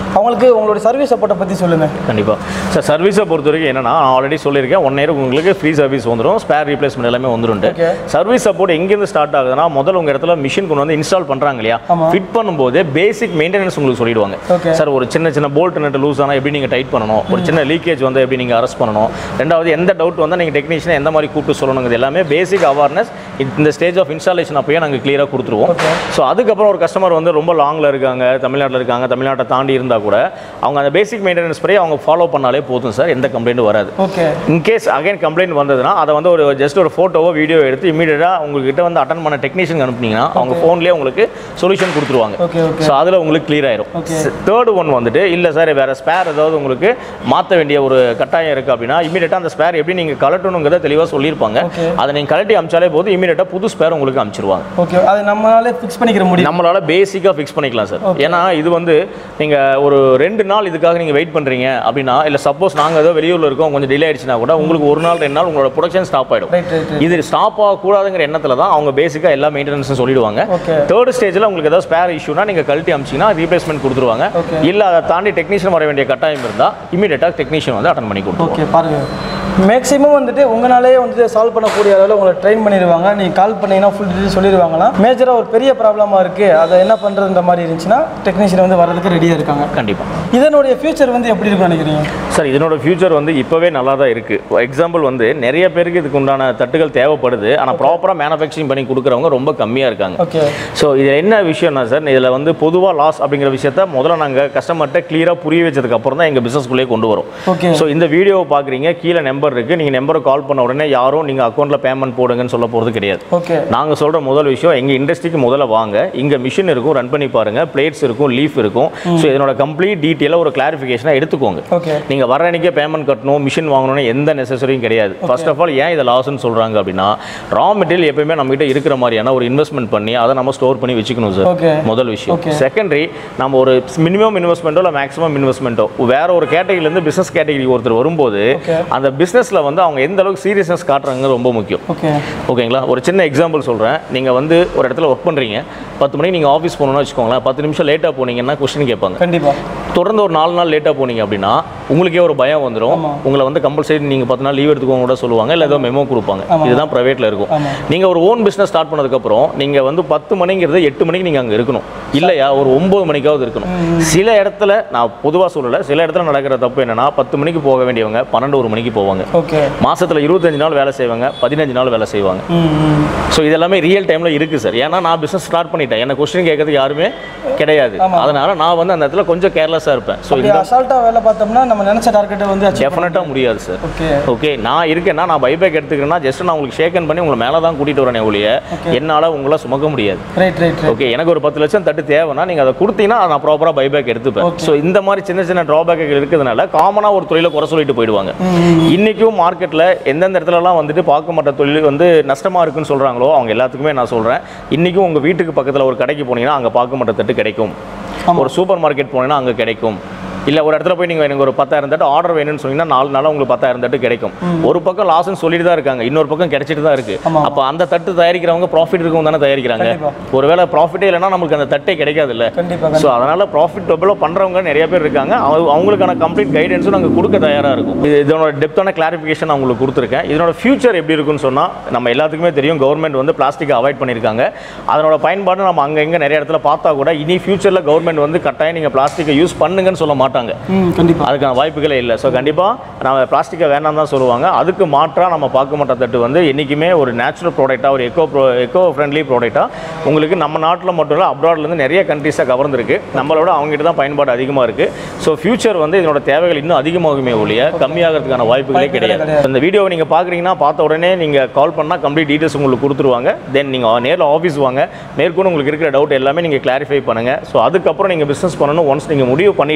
அவங்களுக்கு உங்களுடைய சர்வீஸ் சப்போர்ட்டை பற்றி சொல்லுங்கள் கண்டிப்பாக சார் சர்வீஸை பொறுத்த வரைக்கும் என்னன்னா நான் ஆல்ரெடி சொல்லியிருக்கேன் ஒன் இயர் உங்களுக்கு ஃப்ரீ சர்வீஸ் வந்துடும் ஸ்பேர் ரீப்ளேஸ்மெண்ட் எல்லாமே வந்துடும் Okay. சர்வீஸ் சப்போர்ட் எங்கேருந்து ஸ்டார்ட் ஆகுதுன்னா முதல்ல உங்கள் இடத்துல மிஷின் கொண்டு வந்து இன்ஸ்டால் பண்ணுறாங்க இல்லையா ஆமா. ஃபிட் பண்ணும்போது பேசிக் மெயின்டெனன்ஸ் உங்களுக்கு சொல்லிடுவாங்க Okay. சார் ஒரு சின்ன சின்ன போல்ட் நட்டு லூஸ் ஆனால் எப்படி நீங்கள் டைட் பண்ணணும் ஒரு சின்ன லீக்கேஜ் வந்து எப்படி நீங்கள் அரெஸ்ட் பண்ணணும் ரெண்டாவது எந்த டவுட் வந்தால் நீங்கள் டெக்னீஷியன் எந்த மாதிரி கூப்பிட்டு சொல்லணுங்கிறது எல்லாமே பேசிக் அவேர்னஸ் இந்த ஸ்டேஜ் ஆஃப் இன்ஸ்டாலேஷன் அப்பயே நாங்கள் கிளியராக கொடுத்துருவோம் Okay. ஸோ அதுக்கப்புறம் ஒரு கஸ்டமர் வந்து ரொம்ப லாங்கில் இருக்காங்க தமிழ்நாட்டில் இருக்காங்க தமிழ்நாட்டை தாண்டி இருந்தால் கூட அவங்க அந்த பேசிக் மெயின்டெனன்ஸ் படி அவங்க ஃபாலோ பண்ணாலே போதும் சார் எந்த கம்ப்ளைண்ட்டும் வராது ஓகே இன்கேஸ் அகைன் கம்ப்ளைண்ட் வந்ததுன்னா அதை வந்து ஒரு ஜஸ்ட் ஒரு ஃபோட்டோவோ வீடியோ எடுத்து இமீடியட்டாக உங்ககிட்ட வந்து அட்டன் பண்ண டெக்னீஷியன் அனுப்புனீங்கன்னா அவங்க ஃபோன்லேயே உங்களுக்கு சொல்யூஷன் கொடுத்துருவாங்க ஓகே ஓகே ஸோ அதில் உங்களுக்கு clear ஆயிரும் Okay. தேர்ட் ஒன் வந்துட்டு இல்லை சார் வேறு ஸ்பேர் ஏதாவது உங்களுக்கு மாற்ற வேண்டிய ஒரு கட்டாயம் இருக்குது அப்படின்னா இமீடியட்டாக அந்த ஸ்பேர் எப்படி நீங்கள் கலட்டணுங்கிறத தெளிவாக சொல்லியிருப்பாங்க Okay. அதை நீங்கள் கலட்டி அமிச்சாலே போதும் இமீடியட்டாக புது ஸ்பேர் உங்களுக்கு அமிச்சிருவாங்க ஓகே அது நம்மளாலே ஃபிக்ஸ் பண்ணிக்கிற முடியும் நம்மளால பேசிக்காக ஃபிக்ஸ் பண்ணிக்கலாம் சார் ஏன்னா இது வந்து நீங்கள் ஒரு ரெண்டு நாள் இதுக்காக நீங்கள் வெயிட் பண்ணுறீங்க அப்படின்னா இல்லை சப்போஸ் நாங்கள் ஏதோ வெளியூரில் இருக்கோம் கொஞ்சம் டிலே ஆயிடுச்சுன்னா கூட உங்களுக்கு ஒரு நாள் ரெண்டு நாள் உங்களோட ப்ரொடக்ஷன் ஸ்டாப் ஆகிடும் ரைட் ரைட் ரைட் இது ஸ்டாப் ஆகக்கூடாதுங்கிற எண்ணத்தில் தான் அவங்க பேசிக்காக எல்லா மெயின்டெனன்ஸும் சொல்லிடுவாங்க Okay. தேர்ட் ஸ்டேஜில் உங்களுக்கு ஏதாவது ஸ்பேர் இஷ்யூனா நீங்கள் கழட்டி அமிச்சிங்கன்னா ரீப்ளேஸ்மெண்ட் கொடுத்துருவாங்க Okay. இல்லை அதை தாண்டி டெக்னீஷியன் வர வேண்டிய கட்டாயம் இருந்தால் இமீடியட்டாக டெக்னீஷியன் வந்து அட்டன் பண்ணி கொடுத்துருவாங்க ஓகே பாருங்க மேக்ஸிமம் வந்துட்டு உங்களாலே வந்துட்டு சால்வ் பண்ணக்கூடிய அளவில் உங்களை ட்ரெயின் பண்ணிடுவாங்க நீங்கள் கால் பண்ணீங்கன்னா ஃபுல் டீட்டெயில் சொல்லிடுவாங்களா மேஜராக ஒரு பெரிய ப்ராப்ளமாக இருக்குது அதை என்ன பண்ணுறதுன்ற மாதிரி இருந்துச்சுன்னா டெக்னீஷியன் வந்து வரதுக்கு ரெடியாக இருக்காங்க கண்டிப்பாக இதனுடைய ஃபியூச்சர் வந்து எப்படி இருக்கும்னு நினைக்கிறீங்க சார் இதனோட ஃபியூச்சர் வந்து இப்போவே நல்லா தான் இருக்குது எக்ஸாம்பிள் வந்து நிறைய பேருக்கு இதுக்கு உண்டான தட்டுகள் தேவைப்படுது ஆனால் ப்ராப்பராக மேனுஃபேக்சரிங் பண்ணி கொடுக்குறவங்க ரொம்ப கம்மியாக இருக்காங்க ஓகே ஸோ இது என்ன விஷயம்னா சார் இதில் வந்து பொதுவாக லாஸ் அப்படிங்கிற விஷயத்த முதல்ல நாங்கள் கஸ்டமர்கிட்ட கிளியராக புரிய வச்சதுக்கு அப்புறம் தான் எங்கள் பிஸ்னஸ்குள்ளேயே கொண்டு வரும் ஓகே ஸோ இந்த வீடியோவை பார்க்குறீங்க கீழே நம்பர் இருக்குது நீங்கள் நம்பரை கால் பண்ண உடனே யாரும் நீங்கள் அக்கௌண்ட்டில் பேமெண்ட் போடுங்கன்னு சொல்ல போகிறது கிடையாது ஓகே நாங்கள் சொல்கிற முதல் விஷயம் எங்கள் இண்டஸ்ட்ரிக்கு முதல்ல வாங்க இங்கே மிஷின் இருக்கும் ரன் பண்ணி பாருங்கள் பிளேட்ஸ் இருக்கும் லீஃப் இருக்கும் ஸோ இதனோட கம்ப்ளீட் டீட்டெயிலாக ஒரு கிளாரிஃபிகேஷனாக எடுத்துக்கோங்க ஓகே நீங்கள் வர அன்றைக்கே பேமெண்ட் கட்டணும் மிஷின் வாங்கணும்னு எந்த நெசசரியும் கிடையாது ஃபர்ஸ்ட் ஆஃப் ஆல் ஏன் இதை லாஸ்ன்னு சொல்கிறாங்க அப்படின்னா ரா மெட்டீரியல் எப்பயுமே நம்மகிட்ட இருக்கிற மாதிரியான ஒரு இன்வெஸ்ட்மெண்ட் பண்ணி அதை நம்ம ஸ்டோர் பண்ணி வச்சுக்கணும் சார் ஓகே முதல் விஷயம் Okay. செகண்டரி நம்ம ஒரு மினிமம் இன்வெஸ்ட்மெண்ட்டோ இல்லை மேக்ஸிமம் இன்வெஸ்ட்மெண்ட்டோ வேற ஒரு கேட்டகரியிலேருந்து பிஸ்னஸ் கேட்டகரி ஒருத்தர் வரும்போது Okay. அந்த பிஸ்னஸில் வந்து அவங்க எந்த அளவுக்கு சீரியஸ்னஸ் காட்டுறாங்க ரொம்ப முக்கியம் ஓகே ஓகேங்களா ஒரு சின்ன எக்ஸாம்பிள் சொல்கிறேன் நீங்கள் வந்து ஒரு இடத்துல ஒர்க் பண்ணுறீங்க பத்து மணிக்கு நீங்கள் ஆஃபீஸ் போகணும்னு வச்சுக்கோங்களேன் பத்து நிமிஷம் லேட்டாக போனீங்கன்னா கொஸ்டின் கேட்பாங்க கண்டிப்பாக தொடர்ந்து ஒரு நாலு நாள் லேட்டாக போனீங்க அப்படின்னா உங்களுக்கே ஒரு பயம் வந்துடும் ஆமா. உங்களை வந்து கம்பல்சரி நீங்கள் பத்து நாள் லீவ் எடுத்துக்கோங்க கூட சொல்லுவாங்க இல்லை ஏதோ மெமோ கொடுப்பாங்க ஆமா. இதுதான் ப்ரைவேட்டில் இருக்கும் ஆமா. நீங்கள் ஒரு ஓன் பிஸ்னஸ் ஸ்டார்ட் பண்ணதுக்கப்புறம் நீங்கள் வந்து பத்து மணிங்கிறது எட்டு மணிக்கு நீங்கள் அங்கே இருக்கணும் இல்லையா ஒரு ஒம்பது மணிக்காவது இருக்கணும் சில இடத்துல நான் பொதுவாக சொல்லலை சில இடத்துல நடக்கிற தப்பு என்னன்னா பத்து மணிக்கு போக வேண்டியவங்க பன்னெண்டு ஒரு மணிக்கு போவாங்க ஓகே மாசத்துல இருபத்தஞ்சு நாள் வேலை செய்வாங்க பதினஞ்சு நாள் வேலை செய்வாங்க ம் ம் ஸோ இதெல்லாமே ரியல் டைமில் இருக்குது சார் ஏன்னா நான் பிஸ்னஸ் ஸ்டார்ட் பண்ணிட்டேன் என்ன கொஸ்டின் கேட்கறதுக்கு யாருமே கிடையாது அதனால நான் வந்து அந்த இடத்துல கொஞ்சம் கேர்லெஸ்ஸாக இருப்பேன் ஸோ அப்படி இந்த அசால்ட்டாக வேலை பார்த்தோம்னா நம்ம நினச்ச டார்கெட்டை வந்து achieve டெஃபினட்டாக முடியாது சார் ஓகே ஓகே நான் இருக்கேன்னா நான் பைபேக் எடுத்துக்கிறேன்னா ஜஸ்ட் நான் உங்களுக்கு ஷேக்கன் பண்ணி உங்களை மேலே தான் கூட்டிகிட்டு வரேனே ஒழிய என்னால் உங்களை சுமக்க முடியாது ரைட் ரைட் ரைட் ஓகே எனக்கு ஒரு பத்து லட்சம் தட்டு தேவைன்னா நீங்கள் அதை கொடுத்தீங்கன்னா அதை நான் ப்ராப்பராக பைபேக் எடுத்துப்பேன் ஸோ இந்த மாதிரி சின்ன சின்ன ட்ராபேக்குகள் இருக்கிறதுனால காமனாக ஒரு தொழிலை குறை சொல்லிட்டு போயிடுவாங்க இன்றைக்கும் மார்க்கெட்டில் எந்தெந்த இடத்துலலாம் வந்துட்டு பார்க்க மாட்ட தொழில் வந்து நஷ்டமாக இருக்குன்னு சொல்கிறாங்களோ அவங்க எல்லாத்துக்குமே நான் சொல்கிறேன் இன்றைக்கும் உங்கள் வீட்டுக்கு பக்கத்தில் ஒரு கடைக்கு போனீங்கன்னா அங்கே பார்க்க மாட்ட தட்டு கிடைக்கும் ஒரு சூப்பர் மார்க்கெட் போனீங்கன்னா அங்கே கிடைக்கும் இல்லை ஒரு இடத்துல போய் நீங்கள் எனக்கு ஒரு பத்தாயிரம் தட்டு ஆர்டர் வேணும்னு சொன்னீங்கன்னா நாலு நாளாக உங்களுக்கு பத்தாயிரம் தட்டு கிடைக்கும் ஒரு பக்கம் லாஸ்ன்னு சொல்லிட்டு தான் இருக்காங்க இன்னொரு பக்கம் கிடைச்சிட்டு தான் இருக்கு ஆமா. அப்போ அந்த தட்டு தயாரிக்கிறவங்க ப்ராஃபிட் இருக்கும் தானே தயாரிக்கிறாங்க கண்டிப்பா. ஒருவேளை ப்ராஃபிட்டே இல்லைன்னா நமக்கு அந்த தட்டே கிடைக்காது இல்லை கண்டிப்பாக ஸோ அதனால் ப்ராஃபிட்டபுளாக பண்ணுறவங்க நிறைய பேர் இருக்காங்க அவங்க- அவங்களுக்கான கம்ப்ளீட் கைடன்ஸும் நாங்கள் கொடுக்க தயாராக இருக்கும் இது இதனோட டெப்த்தான கிளாரிஃபிகேஷன் நான் உங்களுக்கு கொடுத்துருக்கேன் இதனோட ஃபியூச்சர் எப்படி இருக்குன்னு சொன்னால் நம்ம எல்லாத்துக்குமே தெரியும் கவர்மெண்ட் வந்து பிளாஸ்டிக்கை அவாய்ட் பண்ணியிருக்காங்க அதனோட பயன்பாடு நம்ம அங்கே இங்கே நிறைய இடத்துல பார்த்தா கூட இனி ஃபியூச்சரில் கவர்மெண்ட் வந்து கட்டாயம் நீங்கள் பிளாஸ்டிக்கை யூஸ் பண்ணுங்கன்னு சொல்ல மாட்டாங்க ம் கண்டிப்பாக அதுக்கான வாய்ப்புகளே இல்லை ஸோ கண்டிப்பாக நம்ம பிளாஸ்டிக்கை வேணாம் தான் சொல்லுவாங்க அதுக்கு மாற்றாக நம்ம பார்க்க மாட்ட தட்டு வந்து என்றைக்குமே ஒரு நேச்சுரல் ப்ராடக்டாக ஒரு எக்கோ ப்ரோ எக்கோ ஃப்ரெண்ட்லி ப்ராடக்டாக உங்களுக்கு நம்ம நாட்டில் மட்டும் இல்லை அப்ராட்லேருந்து நிறைய கண்ட்ரீஸாக கவர்ந்துருக்கு நம்மளோட அவங்ககிட்ட தான் பயன்பாடு அதிகமாக இருக்குது ஸோ ஃபியூச்சர் வந்து இதனோட தேவைகள் இன்னும் அதிகமாகுமே ஒழிய கம்மியாகிறதுக்கான வாய்ப்புகளே வாய்ப்புகளே கிடையாது கிடையாது. இந்த வீடியோவை நீங்கள் பார்க்குறீங்கன்னா பார்த்த உடனே நீங்கள் கால் பண்ணால் கம்ப்ளீட் டீட்டெயில்ஸ் உங்களுக்கு கொடுத்துருவாங்க தென் நீங்கள் நேரில் ஆஃபீஸ் வாங்க மேற்கொண்டு உங்களுக்கு இருக்கிற டவுட் எல்லாமே நீங்கள் கிளாரிஃபை பண்ணுங்கள் ஸோ அதுக்கப்புறம் நீங்கள் பிஸ்னஸ் பண்ணணும் ஒன்ஸ் நீங்கள் முடிவு பண்ணிட்டீங்கன்னா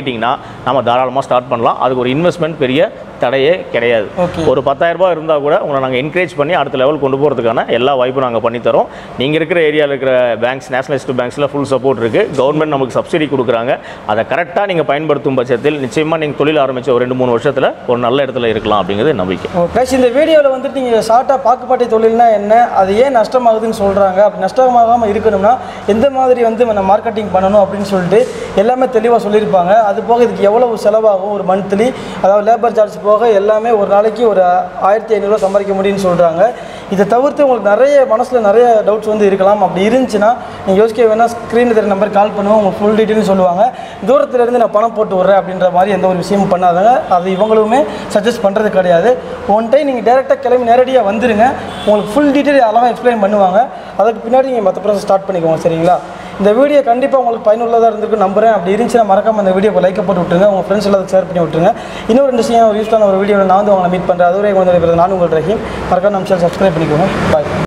நம்ம தாராளமாக ஸ்டார்ட் பண்ணலாம் அதுக்கு ஒரு இன்வெஸ்ட்மெண்ட் பெரிய தடையே கிடையாது Okay. ஒரு 10000 ரூபாய் இருந்தால் கூட உங்களை நாங்கள் என்கரேஜ் பண்ணி அடுத்த லெவல் கொண்டு போகிறதுக்கான எல்லா வாய்ப்பும் நாங்கள் பண்ணித்தரோம் நீங்கள் இருக்கிற ஏரியாவில் இருக்கிற பேங்க்ஸ் நேஷனலிஸ்ட் பேங்க்ஸில் ஃபுல் சப்போர்ட் இருக்குது கவர்மெண்ட் நமக்கு சப்சிடி கொடுக்குறாங்க அதை கரெக்டாக நீங்கள் பயன்படுத்தும் பட்சத்தில் நிச்சயமாக நீங்கள் தொழில் ஆரம்பித்த ஒரு ரெண்டு மூணு வருஷத்தில் ஒரு நல்ல இடத்துல இருக்கலாம் அப்படிங்கிறது நம்பிக்கை கைஸ் இந்த வீடியோவில் வந்துட்டு நீங்கள் ஷார்ட்டாக பாக்குப்பாட்டை தொழில்னா என்ன அது ஏன் நஷ்டமாகுதுன்னு சொல்கிறாங்க அப்படி நஷ்டமாகாமல் இருக்கணும்னா எந்த மாதிரி வந்து நம்ம மார்க்கெட்டிங் பண்ணணும் அப்படின்னு சொல்லிட்டு எல்லாமே தெளிவாக சொல்லியிருப்பாங்க அது போக இதுக்கு எவ்வளவு செலவாகும் ஒரு மந்த்லி அதாவது லேபர் சார்ஜ் போக எல்லாமே ஒரு நாளைக்கு ஒரு ஆயிரத்தி ஐநூறுரூவா சம்பாதிக்க முடியும்னு சொல்கிறாங்க இதை தவிர்த்து உங்களுக்கு நிறைய மனசில் நிறைய டவுட்ஸ் வந்து இருக்கலாம் அப்படி இருந்துச்சுன்னா நீங்கள் யோசிக்க வேணால் ஸ்க்ரீனில் தெரிய நம்பர் கால் பண்ணுவோம் உங்களுக்கு ஃபுல் டீட்டெயில்னு சொல்லுவாங்க தூரத்துல இருந்து நான் பணம் போட்டு விட்றேன் அப்படின்ற மாதிரி எந்த ஒரு விஷயமும் பண்ணாதாங்க அது இவங்களுமே சஜஸ்ட் பண்ணுறது கிடையாது ஒன் டைம் நீங்கள் டேரெக்டாக கிளம்பி நேரடியாக வந்துருங்க உங்களுக்கு ஃபுல் டீட்டெயில் அழகாக எக்ஸ்பிளைன் பண்ணுவாங்க அதுக்கு பின்னாடி நீங்கள் மற்ற ப்ராசஸ் ஸ்டார்ட் பண்ணிக்கோங்க சரிங்களா இந்த வீடியோ கண்டிப்பாக உங்களுக்கு பயனுள்ளதாக இருந்திருக்கு நம்புறேன் அப்படி இருந்துச்சுன்னா மறக்காம இந்த வீடியோ லைக் போட்டு விட்டுருங்க உங்கள் ஃப்ரெண்ட்ஸ் எல்லாத்துக்கும் ஷேர் பண்ணி விட்டுருங்க இன்னொரு ரெண்டு விஷயம் ஒரு யூஸ்ஃபுல்லான ஒரு வீடியோ நான் வந்து உங்களை மீட் பண்ணுறேன் அதுவரை வந்து நான் உங்கள் ரஹீம் மறக்காம நம்ம சேனல் சப்ஸ்கிரைப் பண்ணிக்கோங்க பாய்